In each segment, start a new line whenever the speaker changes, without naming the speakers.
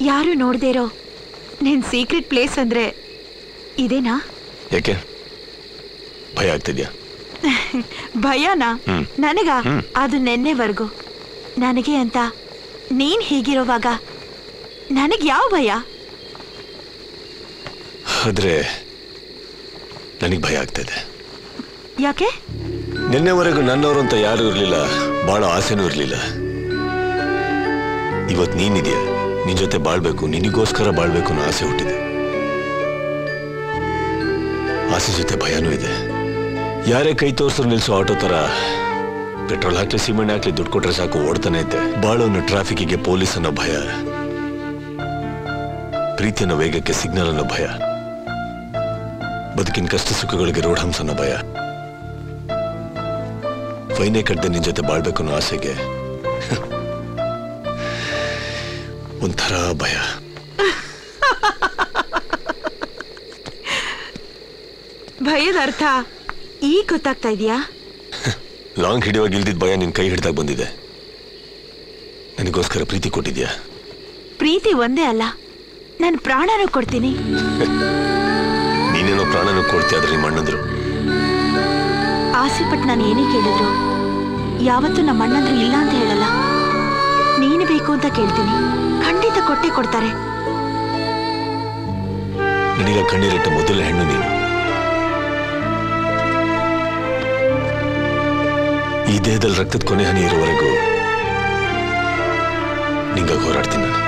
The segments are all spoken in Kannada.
ಯಾರು ನೋಡ್ದೇ ಇರೋ ನಿನ್ ಸೀಕ್ರೆಟ್ ಪ್ಲೇಸ್ ಅಂದ್ರೆ ಇದೇನಾ
ಯಾಕೆ ಭಯ ಆಗ್ತಿದ್ಯಾ
ಭಯನಾ
ಹ್ಮ್.
ನನಗ
ಹ್ಮ್.
ಅದು ನೆನ್ನೆವರೆಗೂ ನನಗೆ ಅಂತ ನೀನ್ ಹೀಗಿರುವಾಗ ನನಗ್ ಯಾವ ಭಯ
ಆದ್ರೆ ನನಗೆ ಭಯ ಆಗ್ತಿದೆ
ಯಾಕೆ
ನಿನ್ನೆವರೆಗೂ ನನ್ನವರು ಅಂತ ಯಾರು ಇರಲಿಲ್ಲ ಬಹಳ ಆಸೆನೂ ಇರಲಿಲ್ಲ ಇವತ್ ನೀನಿದೆಯಾ ನಿನ್ ಜೊತೆ ಬಾಳ್ಬೇಕು ನಿನಗೋಸ್ಕರ ಬಾಳ್ಬೇಕು ಅನ್ನೋ ಆಸೆ ಹುಟ್ಟಿದೆ ಆಸೆ ಜೊತೆ ಭಯನೂ ಇದೆ ಯಾರೇ ಕೈ ತೋರ್ಸರು ನಿಲ್ಸೋ ಆಟೋ ತರ ಪೆಟ್ರೋಲ್ ಹಾಕ್ಲಿ ಸಿಮೆಂಟ್ ಹಾಕ್ಲಿ ದುಡ್ಡು ಕೊಟ್ರೆ ಸಾಕು ಓಡ್ತಾನೆ ಇದ್ದೆ ಬಾಳೋನು ಟ್ರಾಫಿಕ್ಗೆ ಪೊಲೀಸ್ ಅನ್ನೋ ಭಯ ಪ್ರೀತಿ ಅನ್ನೋ ವೇಗಕ್ಕೆ ಸಿಗ್ನಲ್ ಅನ್ನೋ ಭಯ ಬದುಕಿನ ಕಷ್ಟ ಸುಖಗಳಿಗೆ ರೋಡ್ ಹಂಸ ಅನ್ನೋ ಭಯ ಫೈನೇ ಕಟ್ಟದೆ ನಿನ್ ಜೊತೆ ಬಾಳ್ಬೇಕು ಅನ್ನೋ ಆಸೆಗೆ ಒಂಥರ ಭಯ
ಭಯದ ಅರ್ಥ ಈಗ ಗೊತ್ತಾಗ್ತಾ ಇದೆಯಾ
ಲಾಂಗ್ ಹಿಡಿಯುವಾಗ ಇಲ್ದಿದ್ ಭಯ ನಿನ್ ಕೈ ಹಿಡ್ದಾಗ ಬಂದಿದೆ ನನಗೋಸ್ಕರ ಪ್ರೀತಿ ಕೊಟ್ಟಿದ್ಯಾ
ಪ್ರೀತಿ ಒಂದೇ ಅಲ್ಲ ನಾನು ಪ್ರಾಣನೂ ಕೊಡ್ತೀನಿ
ನೀನೇನೋ ಪ್ರಾಣನೂ ಕೊಡ್ತೀಯ ಆದ್ರೆ ನಿಮ್ಮ ಅಣ್ಣಂದ್ರು
ಆಸೆ ಪಟ್ಟು ನಾನು ಏನೇ ಕೇಳಿದ್ರು ಯಾವತ್ತೂ ನಮ್ಮ ಅಣ್ಣಂದ್ರು ಇಲ್ಲ ಅಂತ ಹೇಳಲ್ಲ ನೀನು ಬೇಕು ಅಂತ ಕೇಳ್ತೀನಿ ಖಂಡಿತ ಕೊಟ್ಟೆ ಕೊಡ್ತಾರೆ
ನನಗ ಕಣ್ಣೀರಿಟ್ಟ ಮೊದಲ ಹೆಣ್ಣು ನೀನು ಈ ದೇಹದಲ್ಲಿ ರಕ್ತದ ಕೊನೆ ಹನಿ ಇರುವವರೆಗೂ ನಿಂಗಾಗಿ ಹೋರಾಡ್ತೀನಿ ನಾನು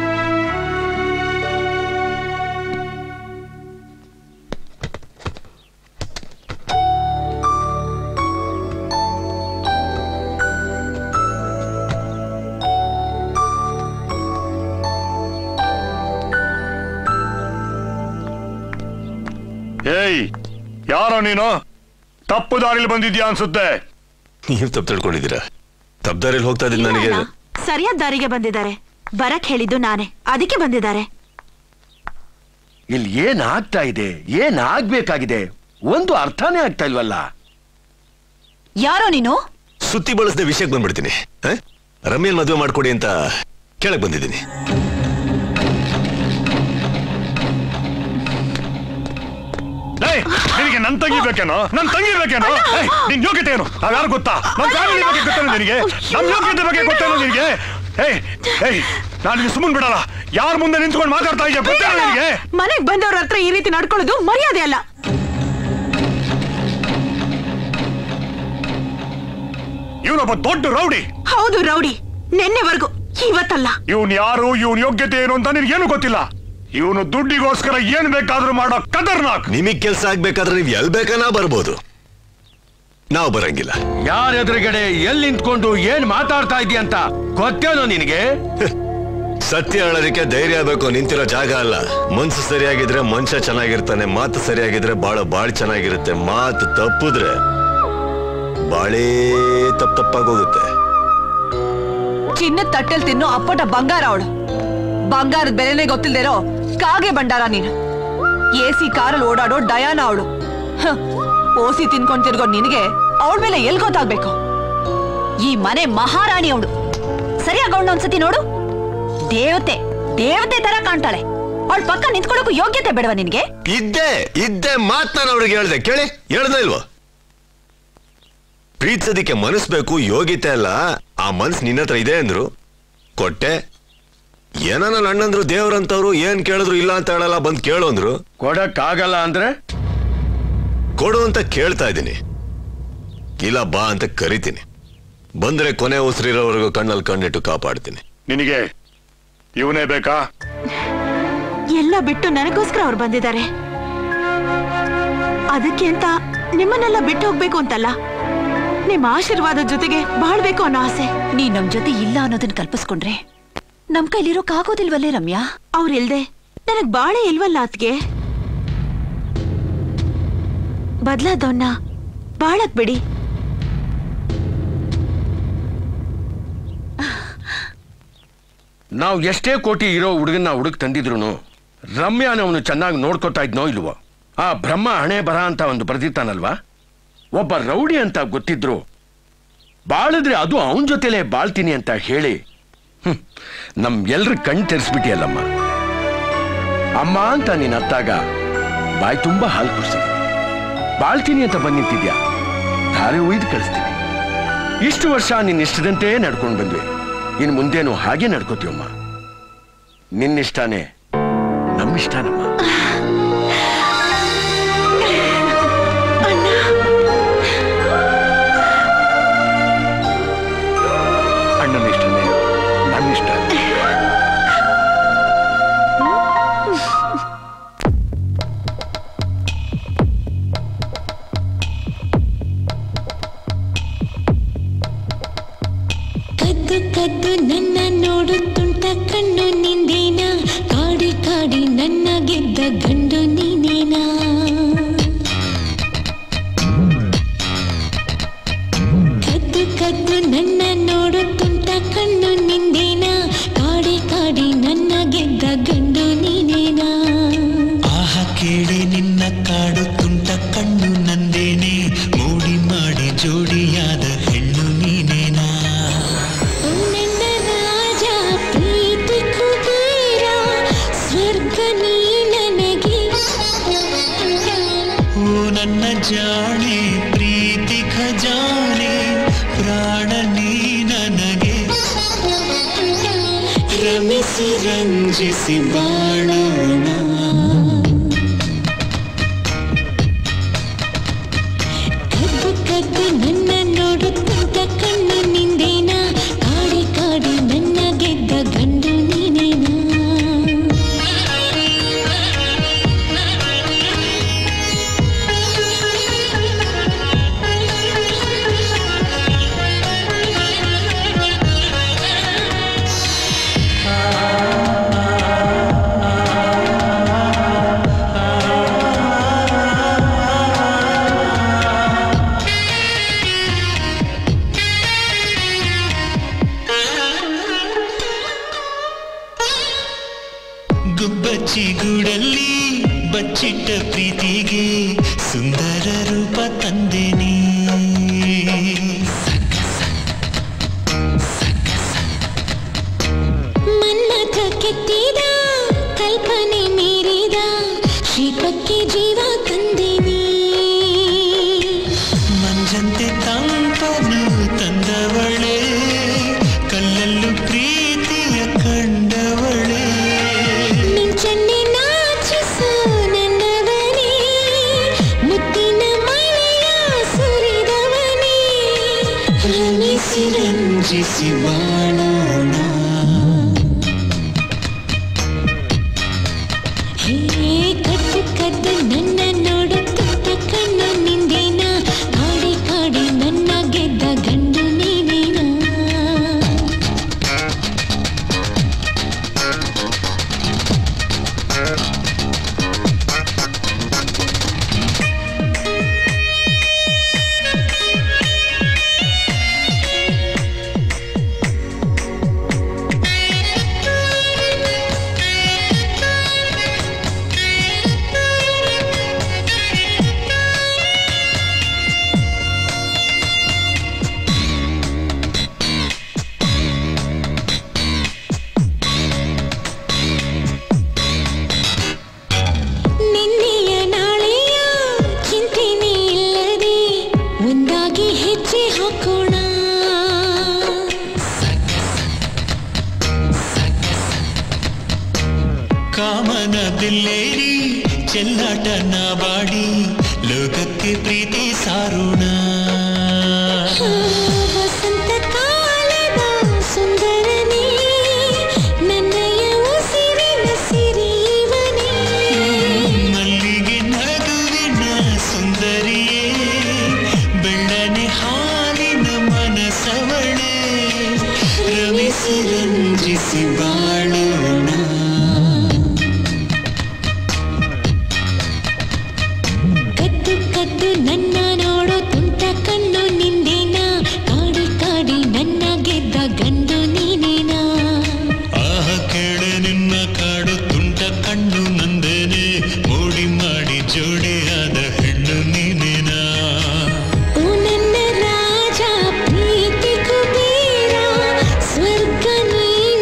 ಏಯ್ ಯಾರೋ ನೀನು ತಪ್ಪು ದಾರಿಲಿ ಬಂದಿದ್ಯಾ ಅನ್ಸುತ್ತೆ
ನೀವು ತಪ್ಪು ತಿಳ್ಕೊಂಡಿದ್ದೀರಾ ತಪ್ಪದಾರಿಯಲ್ಲಿ ಹೋಗ್ತಾ ಇದ್ದೀನಿ ನನಗೆ
ಇಲ್ಲ, ಸರಿಯಾದ ದಾರಿಗೆ ಬಂದಿದ್ದಾರೆ ಬರಕ್ ಹೇಳಿದ್ದು ನಾನೇ ಅದಕ್ಕೆ ಬಂದಿದ್ದಾರೆ
ಇಲ್ಲಿ ಏನ್ ಆಗ್ತಾ ಇದೆ ಏನ್ ಆಗ್ಬೇಕಾಗಿದೆ ಒಂದು ಅರ್ಥನೇ ಆಗ್ತಾ ಇಲ್ವಲ್ಲ
ಯಾರೋ ನೀನು
ಸುತ್ತಿ ಬಳಸದೆ ವಿಷಯಕ್ಕೆ ಬಂದ್ಬಿಡ್ತೀನಿ ಹ? ರಮ್ಯನ್ ಮದುವೆ ಮಾಡ್ಕೊಡಿ ಅಂತ ಕೇಳಕ್ ಬಂದಿದ್ದೀನಿ
ಏಯ್ ನಿನಗೆ ನನ್ ತಂಗಿ ಬೇಕೇನೋ ನನ್ ತಂಗಿ ಬೇಕೇನೋ ಏಯ್, ನಿನ್ ಯೋಗ್ಯತೆ ಏನು ಯಾರು ಗೊತ್ತಾ ನನ್ ಫ್ಯಾಮಿಲಿ ಬಗ್ಗೆ ಗೊತ್ತೇನೋ ನಿನಗೆ ನಮ್ ಯೋಗ್ಯತೆ ಬಗ್ಗೆ ಗೊತ್ತೇನೋ ನಿನಗೆ ಏಯ್ ಏಯ್ ನಾನು ನಿನ್ನ ಸುಮ್ಮನೆ ಬಿಡಲ್ಲ ಯಾರ ಮುಂದೆ ನಿಂತ್ಕೊಂಡು ಮಾತಾಡ್ತಾ ಇದೆಯಾ ಗೊತ್ತೇನೋ ನಿನಗೆ
ಮನೆಗ್ ಬಂದವ್ರ ಹತ್ರ ಈ ರೀತಿ ನಡ್ಕೊಳ್ಳೋದು ಮರ್ಯಾದೆ ಅಲ್ಲ
ಇವನೊಬ್ಬ ದೊಡ್ಡ ರೌಡಿ
ಹೌದು ರೌಡಿ ನೆನ್ನೆವರೆಗೂ ಇವತ್ತಲ್ಲ
ಇವನ್ ಯಾರು ಇವನ್ ಯೋಗ್ಯತೆ ಏನು ಅಂತ ನಿನ್ಗೇನು ಗೊತ್ತಿಲ್ಲ ಇವನು ದುಡ್ಡಿಗೋಸ್ಕರ ಏನ್ ಬೇಕಾದ್ರೂ ಮಾಡೋ ಕದರ್ನಾಕ್
ನಿಮಗ್ ಕೆಲ್ಸ ಆಗ್ಬೇಕಾದ್ರೆ ನೀವ್ ಎಲ್ ಬೇಕನ ಬರ್ಬೋದು ನಾವು ಬರಂಗಿಲ್ಲ
ಯಾರ ಎದುರುಗಡೆ ಎಲ್ಲಿ ನಿಂತ್ಕೊಂಡು ಏನ್ ಮಾತಾಡ್ತಾ ಇದೀಯ ಅಂತ ಗೊತ್ತೇನೋ ನಿನಗೆ
ಸತ್ಯ ಹೇಳೋದಕ್ಕೆ ಧೈರ್ಯ ಬೇಕು ನಿಂತಿರೋ ಜಾಗ ಅಲ್ಲ ಮನ್ಸು ಸರಿಯಾಗಿದ್ರೆ ಮನುಷ್ಯ ಚೆನ್ನಾಗಿರ್ತಾನೆ ಮಾತು ಸರಿಯಾಗಿದ್ರೆ ಬಾಳ ಬಾಳ್ ಚೆನ್ನಾಗಿರುತ್ತೆ ಮಾತು ತಪ್ಪಿದ್ರೆ ಬಾಳೇ ತಪ್ಪ ತಪ್ಪಾಗೋಗುತ್ತೆ
ಚಿನ್ನದ ತಟ್ಟೆಲ್ ತಿನ್ನೋ ಅಪ್ಪಟ ಬಂಗಾರ ಅವಳು ಬಂಗಾರದ ಬೆಲೆನೇ ಗೊತ್ತಿಲ್ದಿರೋ ಕಾಗೆ ಬಂಡಾರ ನೀನು ಎ ಸಿ ಕಾರಲ್ಲಿ ಓಡಾಡೋ ಡಯಾನ ಅವಳು ಓಸಿ ತಿನ್ಕೊಂಡ್ ತಿರ್ಗೋ ನಿನಗೆ ಅವಳ ಮೇಲೆ ಎಲ್ ಗೊತ್ತಾಗ್ಬೇಕು
ಈ ಮನೆ ಮಹಾರಾಣಿ ಅವಳು ಸರಿಯಾಗಿ ಅವಳು ಒಂದ್ಸತಿ ನೋಡು ದೇವತೆ ದೇವತೆ ತರ ಕಾಣ್ತಾಳೆ ಅವಳ ಪಕ್ಕ ನಿಂತ್ಕೊಳ್ಳೋಕು ಯೋಗ್ಯತೆ ಬೇಡವಾ ನಿನ್ಗೆ
ಇದ್ದೆ ಇದ್ದೆ ಮಾತ್ ನಾನು ಅವ್ರಿಗೆ ಹೇಳ್ದೆ ಕೇಳಿ ಹೇಳ್ದ ಇಲ್ವೋ ಪ್ರೀತಿಸೋದಿಕ್ಕೆ ಮನಸ್ ಬೇಕು ಯೋಗ್ಯತೆ ಅಲ್ಲ ಆ ಮನ್ಸ್ ನಿನ್ನ ಹತ್ರ ಇದೆ ಅಂದ್ರು ಕೊಟ್ಟೆ ಏನೋ ನನ್ನ ಅಣ್ಣಂದ್ರು ದೇವ್ರಂತವ್ರು ಏನ್ ಕೇಳಿದ್ರು ಇಲ್ಲ ಅಂತ ಹೇಳಲ್ಲ ಬಂದ್ ಕೇಳು ಅಂದ್ರು
ಕೊಡಕ್ ಆಗಲ್ಲ ಅಂದ್ರೆ
ಕೊಡು ಅಂತ ಕೇಳ್ತಾ ಇದ್ದೀನಿ ಇಲ್ಲ ಬಾ ಅಂತ ಕರಿತೀನಿ ಬಂದ್ರೆ ಕೊನೆ ಉಸಿರಿರೋವರೆಗೂ ಕಣ್ಣಲ್ಲಿ ಕಣ್ಣಿಟ್ಟು ಕಾಪಾಡ್ತೀನಿ
ನಿನಗೆ ಇವನೇ ಬೇಕಾ
ಎಲ್ಲ ಬಿಟ್ಟು ನನಗೋಸ್ಕರ ಅವ್ರು ಬಂದಿದ್ದಾರೆ ಅದಕ್ಕೆ ಅಂತ ನಿಮ್ಮನ್ನೆಲ್ಲ ಬಿಟ್ಟು ಹೋಗ್ಬೇಕು ಅಂತಲ್ಲ ನಿಮ್ಮ ಆಶೀರ್ವಾದದ ಜೊತೆಗೆ ಬಾಳ್ಬೇಕು ಅನ್ನೋ ಆಸೆ
ನೀ ನಮ್ ಜೊತೆ ಇಲ್ಲ ಅನ್ನೋದನ್ನ ಕಲ್ಪಿಸ್ಕೊಂಡ್ರೆ ನಮ್ ಕೈಲಿರೋಕ್ಕಾಗೋದಿಲ್ವಲ್ಲೇ ರಮ್ಯಾ
ಅವ್ರಿಲ್ದೆ ನನಗ್ ಬಾಳೆ ಇಲ್ವಲ್ಲ ಅತ್ಗೆ ಬದ್ಲಾದವನ್ನ ಬಾಳಕ್ ಬಿಡಿ
ನಾವು ಎಷ್ಟೇ ಕೋಟಿ ಇರೋ ಹುಡುಗನ್ನ ಹುಡುಕ್ ತಂದಿದ್ರು ರಮ್ಯಾನ ಅವನು ಚೆನ್ನಾಗಿ ನೋಡ್ಕೊತಾ ಇದ್ನೋ ಇಲ್ವೋ ಆ ಬ್ರಹ್ಮ ಹಣೆ ಬರ ಅಂತ ಒಂದು ಬರೆದಿತ್ತಾನಲ್ವಾ ಒಬ್ಬ ರೌಡಿ ಅಂತ ಗೊತ್ತಿದ್ರು ಬಾಳಿದ್ರೆ ಅದು ಅವನ ಜೊತೆಲೇ ಬಾಳ್ತೀನಿ ಅಂತ ಹೇಳಿ ನಮ್ ಎಲ್ರ ಕಣ್ ತೆರೆಸ್ಬಿಟ್ಟಿಯಲ್ಲಮ್ಮ ಅಮ್ಮ ಅಂತ ನೀನ್ ಅತ್ತಾಗ ಬಾಯಿ ತುಂಬಾ ಹಾಲು ಕುಡಿಸಿದ್ದೀನಿ ಬಾಳ್ತೀನಿ ಅಂತ ಬಂದ್ ನಿಂತಿದ್ಯಾ ಧಾರೆ ಒಯ್ದು ಕಳಿಸ್ತೀನಿ ಇಷ್ಟು ವರ್ಷ ನಿನ್ನ ಇಷ್ಟದಂತೆ ನಡ್ಕೊಂಡು ಬಂದ್ವಿ ಇನ್ನು ಮುಂದೇನು ಹಾಗೆ ನಡ್ಕೋತೀವಮ್ಮ ನಿನ್ನಿಷ್ಟಾನೇ ನಮ್ಮಿಷ್ಟಾನಮ್ಮ
ಅಣ್ಣನ ಇಷ್ಟನೇ ನನ್ನ ಇಷ್ಟ
ಕದ್ದು ಕದ್ದು ನನ್ನ ನೋಡುತ್ತುಂಟ ಕಣ್ಣು ನಿಂದೇನ ಕಾಡಿ ಕಾಡಿ ನನ್ನ ಗೆದ್ದ ಗಂಡು ನೀನೇನಾ ಕದ್ದು ಕದ್ದು ನನ್ನ ನೋಡುತ್ತುಂಟ ಕಣ್ಣು ನಿಂದೇನ ಕಾಡಿ ಕಾಡಿ ನನ್ನ ಗೆದ್ದ ಗಂಡು ನೀನೇನಾ
ಆಹ ಕೇಳಿ ನಿನ್ನ ಕಾಡು ತುಂಟ ಕಣ್ಣು ನಂದೇನೆ ಮೂಡಿ ಮಾಡಿ ಜೋಡಿಯಾದ ಹೆಣ್ಣು ನೀನೇನಾ
ಓ ನನ್ನ ರಾಜ ಪ್ರೀತಿ ಕುಬೇರ ಸ್ವರ್ಗ ನೀ ನನಗೆ
ಓ ನನ್ನ ಜಾಣೆ ಪ್ರೀತಿ ಖಜಾನೆ ಪ್ರಾಣ ನೀ ನನಗೆ ರಮಿಸಿ ರಂಜಿಸಿ ಬಾಳೋಣ
ಕದ್ದು ಕದ್ದು ನನ್ನ ನೋಡುತ್ತಂತ ಕಣ್ಣು ನಿಂದೇನ ಕಾಡಿ ಕಾಡಿ ನನ್ನ ಗೆದ್ದ ಗಂಡು ನೀನೇನಾ
ಗುಬ್ಬಚ್ಚಿ ಗೂಡಲ್ಲಿ ಬಚ್ಚಿಟ್ಟ ಪ್ರೀತಿಗೆ ಸುಂದರ ರೂಪ ತಂದೆನಿ
ಮನ್ಮಥ ಕೆತ್ತಿದ ಕಲ್ಪನೆ ಮೀರಿದ ಶ್ರೀಪಕ್ಕೆ ಜೀವ ತಂದೇನಿ
ಮಂಜಂತೆ ತಂಪನು ತಂದವಳೆ ಕಲ್ಲಲ್ಲೂ ಪ್ರೀತಿಯ ಕಂಡವಳೆ
ಮಿಂಚನ್ನೆ ನಾಚಿಸು ನನ್ನವನೇ ಮುತ್ತಿನ ಮಳೆಯ ಸುರಿದವನೇ
ರಮಿಸಿ ರಂಜಿಸಿ ಬಾಳೋಣ
ಹೇ ಕದ್ದು ಕದ್ದು ನನ್ನ ನೋಡುತ್ತ ಕಣ್ಣು ನಿಂದೇನ ಕಾಡಿ ಕಾಡಿ ನನ್ನ ಗೆದ್ದ ಗಂಡು ನೀನೇನಾ ನಿನ್ನೆಯ ನಾಳೆಯ ಚಿಂತೆನೇ ಇಲ್ಲದೆ ಒಂದಾಗಿ ಹೆಜ್ಜೆ ಹಾಕೋಣ
ಕಾಮನ ಬಿಲ್ಲೇರಿ ಚೆಲ್ಲಾಟ ನಾವಾಡಿ ಲೋಕಕ್ಕೆ ಪ್ರೀತಿ ಸಾರೋಣ
ವಸಂತ ಕಾಲದ ಸುಂದರನೇ ನನ್ನಯ ಉಸಿರಿನ ಸಿರಿವನೇ
ಮಲ್ಲಿಗೆ ನಗುವಿನ ಸುಂದರಿಯೇ ಬೆಳ್ಳನೆ ಹಾಲಿನ ಮನಸವಳೆ ರಮಿಸಿ ರಂಜಿಸಿ ಬಾಳೋಣ
ಕದ್ದು ಕದ್ದು ನನ್ನ ನೋಡೋ ತುಂಟ ಕಣ್ಣು ನಿಂದೇನ ಕಾಡಿ ಕಾಡಿ ನನ್ನ ಗೆದ್ದ ಗಂಡು ನೀನೇನಾ
ಆಹ ಕೇಳೆ ನಿನ್ನ ಕಾಡು ತುಂಟ ಕಣ್ಣು ನಂದೇನೆ ಮೂಡಿ ಮಾಡಿ ಜೋಡಿಯಾದ ಹೆಣ್ಣು ನೀನೇನಾ
ಓ ನನ್ನ ರಾಜ ಪ್ರೀತಿ ಕುಬೇರ ಸ್ವರ್ಗ ನೀ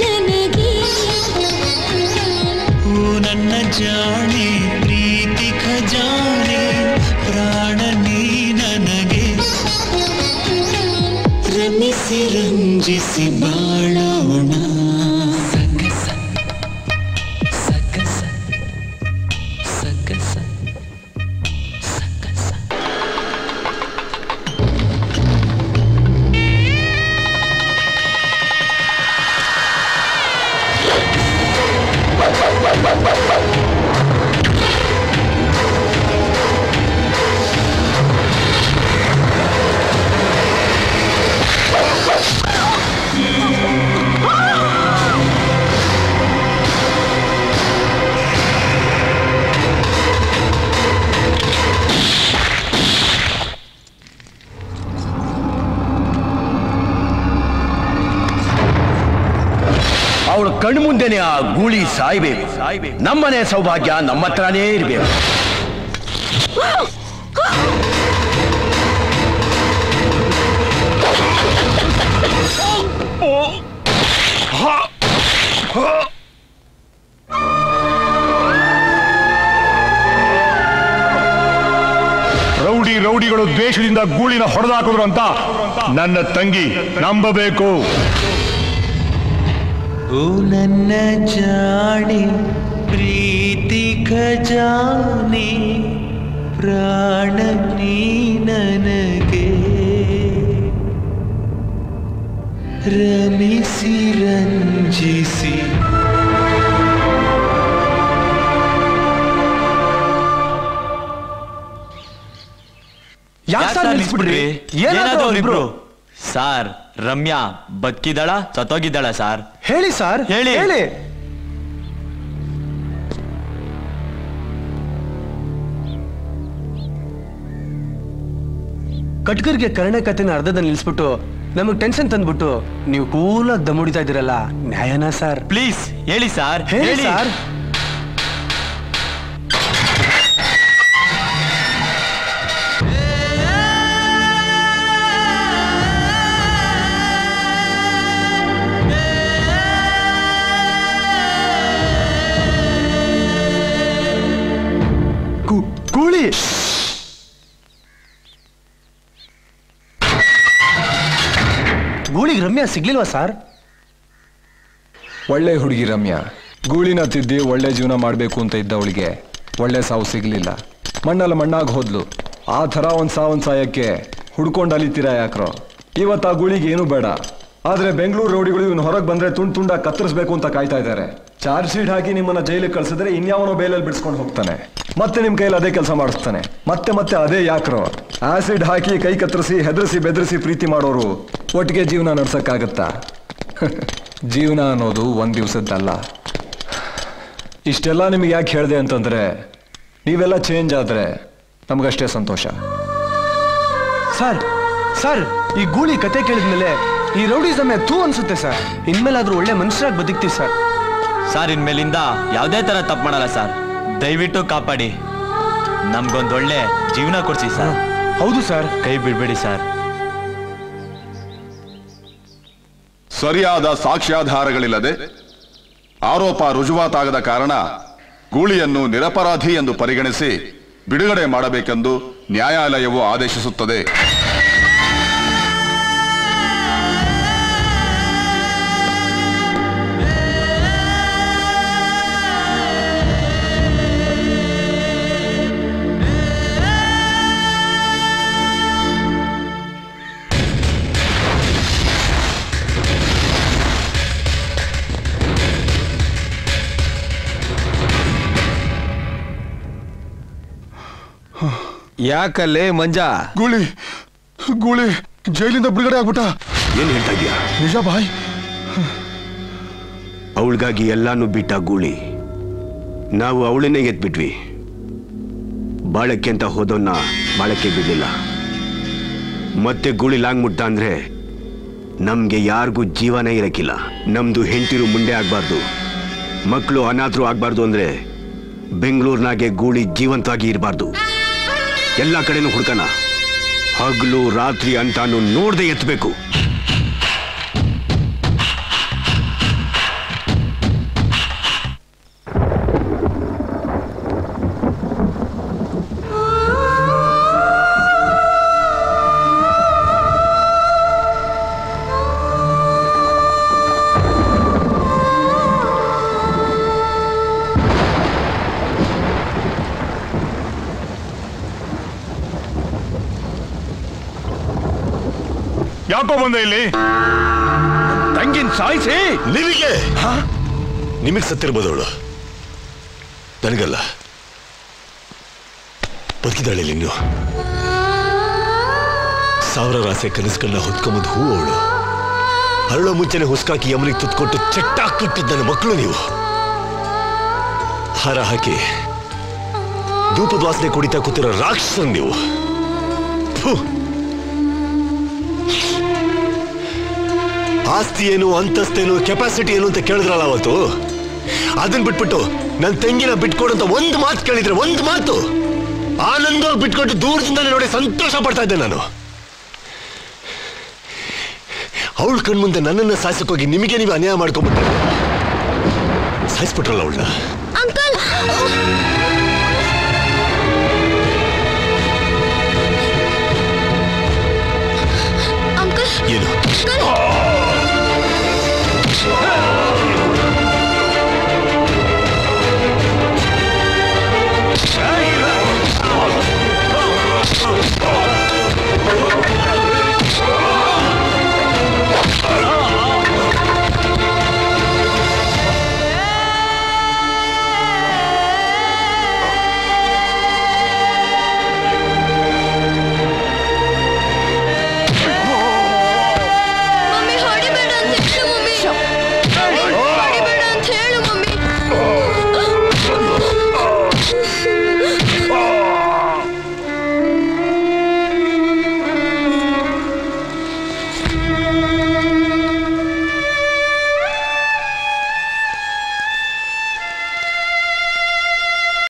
ಜಾಣೆ ಪ್ರೀತಿ ಖಜಾನೆ ಪ್ರಾಣ ನೀ ನನಗೆ ರಮಿಸಿ ರಂಜಿಸಿ ಬಾಳೋಣ ಸಕಸ ಸಕಸ ಸಕಸ ಸಕಸ
ಅವಳ ಕಣ್ಮುಂದೆನೆ ಆ ಗೂಳಿ ಸಾಯ್ಬೇಕು ನಮ್ಮನೆ ಸೌಭಾಗ್ಯ ನಮ್ಮ ಹತ್ರನೇ ಇರಬೇಕು
ರೌಡಿ ರೌಡಿಗಳು ದ್ವೇಷದಿಂದ ಗೂಳಿನ ಹೊಡೆದಾಕಿದ್ರು ಅಂತ ನನ್ನ ತಂಗಿ ನಂಬಬೇಕು
ಓ ನನ್ನ ಜಾಣೆ ಪ್ರೀತಿ ಖಜಾನೆ ಪ್ರಾಣ ನೀ ನನಗೆ ರಮಿಸಿ ರಂಜಿಸಿ
ಯಾಕೆ ಸರ್ ನಿಲ್ಸ್ಬಿಟ್ರಿ ಏನಾದ್ರು ಅವ್ರಿಬ್ರು
ಸಾರ್ ರಮ್ಯಾ ಬದುಕಿದಾಳ ಸತ್ತೋಗಿದ್ದಾಳ ಸಾರ್
ಹೇಳಿ ಸರ್
ಹೇಳಿ.
ಹೇಳಿ
ಕಟ್ಕರ್ಗೆ ಕರ್ಣೆ ಕಥೆನ ಅರ್ಧದಲ್ಲಿ ನಿಲ್ಸ್ಬಿಟ್ಟು ನಮಗ್ ಟೆನ್ಷನ್ ತಂದ್ಬಿಟ್ಟು ನೀವು ಕೂಲಾಗಿ ದಮ್ ಇದ್ದೀರಲ್ಲ ನ್ಯಾಯನಾ ಸರ್
ಪ್ಲೀಸ್ ಹೇಳಿ ಸಾರ್
ಹೇಳಿ ಸರ್ ಕೂಳಿ ಗೂಳಿಗೆ ರಮ್ಯಾ ಸಿಗ್ಲಿಲ್ವಾ ಸರ್
ಒಳ್ಳೆ ಹುಡುಗಿ ರಮ್ಯಾ ಗೂಳಿನ ತಿದ್ದಿ ಒಳ್ಳೆ ಜೀವನ ಮಾಡಬೇಕು ಅಂತ ಇದ್ದವಳಿಗೆ ಒಳ್ಳೆ ಸಾವು ಸಿಗ್ಲಿಲ್ಲ ಮಣ್ಣಲ್ಲಿ ಮಣ್ಣಾಗಿ ಹೋದ್ಲು ಆ ಥರ ಒಂದು ಸಾವನ್ ಸಾಯಕ್ಕೆ ಹುಡ್ಕೊಂಡು ಅಲಿತೀರಾ ಯಾಕ್ರೋ ಇವತ್ತು ಆ ಗೂಳಿಗೆ ಏನೂ ಬೇಡ ಆದ್ರೆ ಬೆಂಗಳೂರು ರೌಡಿಗಳು ಇವನು ಹೊರಗೆ ಬಂದ್ರೆ ತುಂಡ್ ತುಂಡ ಕತ್ತರಿಸ್ಬೇಕು ಅಂತ ಕಾಯ್ತಾ ಇದ್ದಾರೆ ಚಾರ್ಜ್ ಶೀಟ್ ಹಾಕಿ ನಿಮ್ಮನ್ನ ಜೈಲಿಗೆ ಕಳ್ಸಿದ್ರೆ ಇನ್ಯಾವನೋ ಬೇಲಲ್ಲಿ ಬಿಡಿಸ್ಕೊಂಡು ಹೋಗ್ತಾನೆ ಮತ್ತೆ ನಿಮ್ ಕೈಯಲ್ಲಿ ಅದೇ ಕೆಲಸ ಮಾಡಿಸ್ತಾನೆ ಮತ್ತೆ ಮತ್ತೆ ಅದೇ ಯಾಕ್ರೋ ಆಸಿಡ್ ಹಾಕಿ ಕೈ ಕತ್ತರಿಸಿ ಹೆದರಿಸಿ ಬೆದರಿಸಿ ಪ್ರೀತಿ ಮಾಡೋರು ಒಟ್ಟಿಗೆ ಜೀವನ ನಡ್ಸಕ್ಕಾಗತ್ತಾ ಜೀವನ ಅನ್ನೋದು ಒಂದ್ ದಿವಸದ್ದಲ್ಲ ಇಷ್ಟೆಲ್ಲ ನಿಮ್ಗೆ ಯಾಕೆ ಹೇಳಿದೆ ಅಂತಂದ್ರೆ ನೀವೆಲ್ಲ ಚೇಂಜ್ ಆದ್ರೆ ನಮಗಷ್ಟೇ ಸಂತೋಷ
ಸರ್ ಸರ್ ಈ ಗೂಳಿ ಕತೆ ಕೇಳಿದ್ಮೇಲೆ ಈ ರೌಡಿಸಮ್ ತೂ ಅನ್ಸುತ್ತೆ ಸರ್ ಇನ್ಮೇಲಾದ್ರೂ ಒಳ್ಳೆ ಮನುಷ್ಯರಾಗಿ ಬದುಕ್ತೀವಿ ಸರ್
ಸರ್ ಇನ್ಮೇಲಿಂದ ಯಾವುದೇ ತರ ತಪ್ಪು ಮಾಡಲ್ಲ ಸರ್ ದಯವಿಟ್ಟು ಕಾಪಾಡಿ ನಮ್ಗೊಂದೊಳ್ಳೆ ಜೀವನ ಕೊಡ್ಸಿ ಸರ್
ಹೌದು ಸರ್
ಕೈ ಬಿಡ್ಬೇಡಿ ಸರ್
ಸರಿಯಾದ ಸಾಕ್ಷ್ಯಾಧಾರಗಳಿಲ್ಲದೆ ಆರೋಪ ರುಜುವಾತಾಗದ ಕಾರಣ ಗೂಳಿಯನ್ನು ನಿರಪರಾಧಿ ಎಂದು ಪರಿಗಣಿಸಿ ಬಿಡುಗಡೆ ಮಾಡಬೇಕೆಂದು ನ್ಯಾಯಾಲಯವು ಆದೇಶಿಸುತ್ತದೆ
ಯಾಕಲ್ಲೇ ಮಂಜ
ಗೂಳಿ ಗೂಳಿ ಜೈಲಿಂದ ಬಿಡುಗಡೆ ಆಗ್ಬಿಟ್ಟ
ಏನ್ ಹೇಳ್ತಾ ಇದೀಯಾ
ನಿಜ ಬಾಯ್
ಅವಳಿಗಾಗಿ ಎಲ್ಲಾನು ಬಿಟ್ಟ ಗೂಳಿ ನಾವು ಅವಳನ್ನೇ ಎತ್ಬಿಟ್ವಿ ಬಾಳಕ್ಕೆ ಅಂತ ಹೋದವನ್ನ ಬಾಳಕ್ಕೆ ಬಿಡಲಿಲ್ಲ ಮತ್ತೆ ಗೂಳಿ ಲಾಂಗ್ ಮುಟ್ಟ ಅಂದ್ರೆ ನಮ್ಗೆ ಯಾರಿಗೂ ಜೀವನೇ ಇರಕ್ಕಿಲ್ಲ ನಮ್ದು ಹೆಂಡತಿರು ಮುಂದೆ ಆಗ್ಬಾರ್ದು ಮಕ್ಕಳು ಅನಾಥರು ಆಗ್ಬಾರ್ದು ಅಂದ್ರೆ ಬೆಂಗಳೂರಿನಾಗೆ ಗೂಳಿ ಜೀವಂತವಾಗಿ ಇರಬಾರ್ದು ಎಲ್ಲ ಕಡೆನೂ ಹುಡ್ಕಣ ಹಗಲು ರಾತ್ರಿ ಅಂತಾನು ನೋಡ್ದೆ ಎತ್ತಬೇಕು
ಯಾಕೋ ಬಂದೆ ಇಲ್ಲಿ
ತಂಗಿನ ಸಾಯಿಸಿ
ನಿಮಗೆ ನಿಮಗೆ ಸತ್ತಿರ್ಬೋದು ಅವಳು ನನಗಲ್ಲ ಬದುಕಿದಾಳೆ ಇನ್ನು ಸಾವಿರ ಆಸೆ ಕನಸುಗಳನ್ನ ಹೊತ್ಕೊಂಬಂದು ಹೂ ಅವಳು ಹರಳೋ ಮುಂಚೆನೆ ಹುಸ್ಕಾಕಿ ಯಮನಿಗೆ ತುತ್ಕೊಟ್ಟು ಚಟ್ಟಾಕ್ಬಿಟ್ಟಿದ್ದ ನನ್ನ ಮಕ್ಕಳು ನೀವು ಹಾರ ಹಾಕಿ ಧೂಪದ ವಾಸನೆ ಕುಡಿತಾ ಕೂತಿರೋ ರಾಕ್ಷಸ ನೀವು ಥು. ಆಸ್ತಿ ಏನು ಅಂತಸ್ತೇನು ಕೆಪಾಸಿಟಿ ಏನು ಅಂತ ಕೇಳಿದ್ರಲ್ಲ ಅವತ್ತು ಅದನ್ನ ಬಿಟ್ಬಿಟ್ಟು ನನ್ನ ತಂಗಿನ ಬಿಟ್ಕೊಡು ಅಂತ ಒಂದು ಮಾತು ಕೇಳಿದ್ರೆ ಒಂದು ಮಾತು ಆನಂದವಾಗಿ ಬಿಟ್ಕೊಟ್ಟು ದೂರದಿಂದಲೇ ನೋಡಿ ಸಂತೋಷ ಪಡ್ತಾ ಇದ್ದೆ ನಾನು ಅವಳ ಕಣ್ಮುಂದೆ ನನ್ನನ್ನು ಸಾಯಿಸಕ್ಕೋಗಿ ನಿಮಗೆ ನೀವು ಅನ್ಯಾಯ ಮಾಡ್ಕೊಂಡ್ಬಿಟ್ರೆ ಸಾಯಿಸ್ಬಿಟ್ರಲ್ಲ ಅವಳನ್ನ
ಅಂಕಲ್